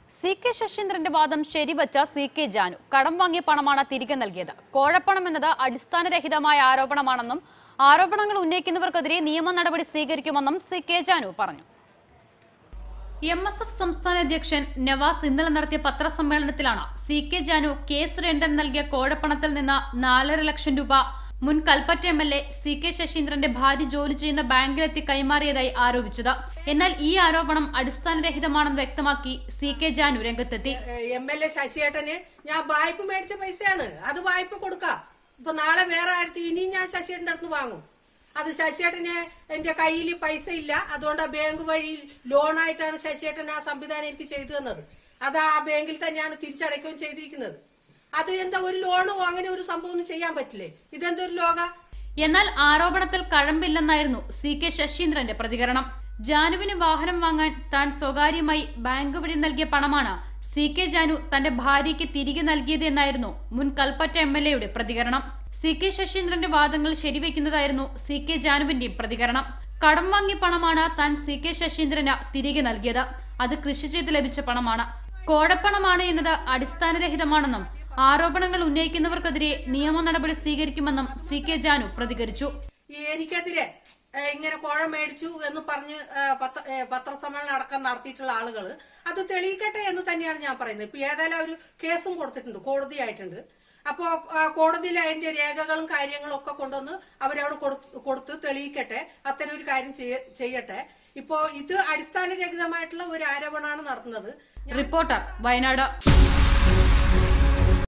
C K ശശീന്ദ്രന്റെ വാദം ശരിവച്ച C K Janu കടം വാങ്ങിയ പണമാണ് തിരികെ നൽകിയത് കോഴപ്പണം എന്നത് അടിസ്ഥാനരഹിതമായ ആരോപണമാണെന്നും ആരോപണങ്ങൾ ഉന്നയിക്കുന്നവർക്കെതിരെ നിയമ നടപടി സ്വീകരിക്കുമെന്നും സി കെ ജാനു പറഞ്ഞു എം എസ് എഫ് സംസ്ഥാന അധ്യക്ഷൻ നവാസ് ഇന്നലെ നടത്തിയ പത്രസമ്മേളനത്തിലാണ് C K Janu K Surendran നൽകിയ കോഴപ്പണത്തിൽ നിന്ന് നാലര ലക്ഷം രൂപ മുൻ Kalpetta M L A C K ശശീന്ദ്രന്റെ ഭാര്യ ജോലി ചെയ്യുന്ന ബാങ്കിലെത്തി കൈമാറിയതായി ആരോപിച്ചത് എന്നാൽ ഈ ആരോപണം അടിസ്ഥാനരഹിതമാണെന്ന് വ്യക്തമാക്കി സി കെ ജാനു രംഗത്തെത്തി എം എൽ എ ശശിയേട്ടന് ഞാൻ വായ്പ മേടിച്ച പൈസയാണ് അത് വായ്പ കൊടുക്കാം ഇപ്പൊ നാളെ വേറെ ആയിരത്തി ഇനിയും ഞാൻ ശശിയേട്ടന്റെ അടുത്ത് വാങ്ങും അത് ശശിയേട്ടന് എന്റെ കയ്യിൽ പൈസ ഇല്ല അതുകൊണ്ട് ആ ബാങ്ക് വഴി ലോണായിട്ടാണ് ശശിയേട്ടൻ ആ സംവിധാനം എനിക്ക് ചെയ്തു തന്നത് അത് ആ ബാങ്കിൽ തന്നെയാണ് തിരിച്ചടയ്ക്കുകയും ചെയ്തിരിക്കുന്നത് അത് എന്താ ഒരു ലോണോ അങ്ങനെ ഒരു സംഭവം ഒന്നും ചെയ്യാൻ പറ്റില്ലേ ഇതെന്തൊരു ലോക എന്നാൽ ആരോപണത്തിൽ കഴമ്പില്ലെന്നായിരുന്നു സി കെ ശശീന്ദ്രന്റെ പ്രതികരണം ജാനുവിന് വാഹനം വാങ്ങാൻ താൻ സ്വകാര്യമായി ബാങ്ക് വഴി നൽകിയ പണമാണ് സി കെ ജാനു തന്റെ ഭാര്യയ്ക്ക് തിരികെ നൽകിയത് എന്നായിരുന്നു മുൻ കൽപ്പറ്റ എം എൽ എയുടെ പ്രതികരണം സി കെ ശശീന്ദ്രന്റെ വാദങ്ങൾ ശരിവെക്കുന്നതായിരുന്നു സി കെ ജാനുവിന്റെയും പ്രതികരണം കടം വാങ്ങിയ പണമാണ് താൻ സി കെ ശശീന്ദ്രന് തിരികെ നൽകിയത് അത് കൃഷി ചെയ്ത് ലഭിച്ച പണമാണ് കോടപ്പണമാണ് എന്നത് അടിസ്ഥാനരഹിതമാണെന്നും ആരോപണങ്ങൾ ഉന്നയിക്കുന്നവർക്കെതിരെ നിയമ നടപടി സ്വീകരിക്കുമെന്നും സി കെ ജാനു പ്രതികരിച്ചു ഈ എനിക്കെതിരെ ഏ, ഇങ്ങനെ കോഴ മേടിച്ചു എന്ന് പറഞ്ഞ് ഏ, പത്ര ഏ, പത്രസമ്മേളനം അടക്കം നടത്തിയിട്ടുള്ള ആളുകൾ അത് തെളിയിക്കട്ടെ എന്ന് തന്നെയാണ് ഞാൻ പറയുന്നത് ഇപ്പൊ ഏതായാലും ഒരു കേസും കൊടുത്തിട്ടുണ്ട് കോടതിയായിട്ടുണ്ട് അപ്പോ ആ, കോടതിയിൽ അതിന്റെ രേഖകളും കാര്യങ്ങളും ഒക്കെ കൊണ്ടുവന്ന് അവരവിടെ കൊടുത്ത് കൊടുത്ത് തെളിയിക്കട്ടെ അത്തരം ഒരു കാര്യം ചെയ്യ- ചെയ്യട്ടെ ഇപ്പോ ഇത് അടിസ്ഥാനരഹിതമായിട്ടുള്ള ഒരു ആരോപണമാണ് നടത്തുന്നത് റിപ്പോർട്ടർ വയനാട്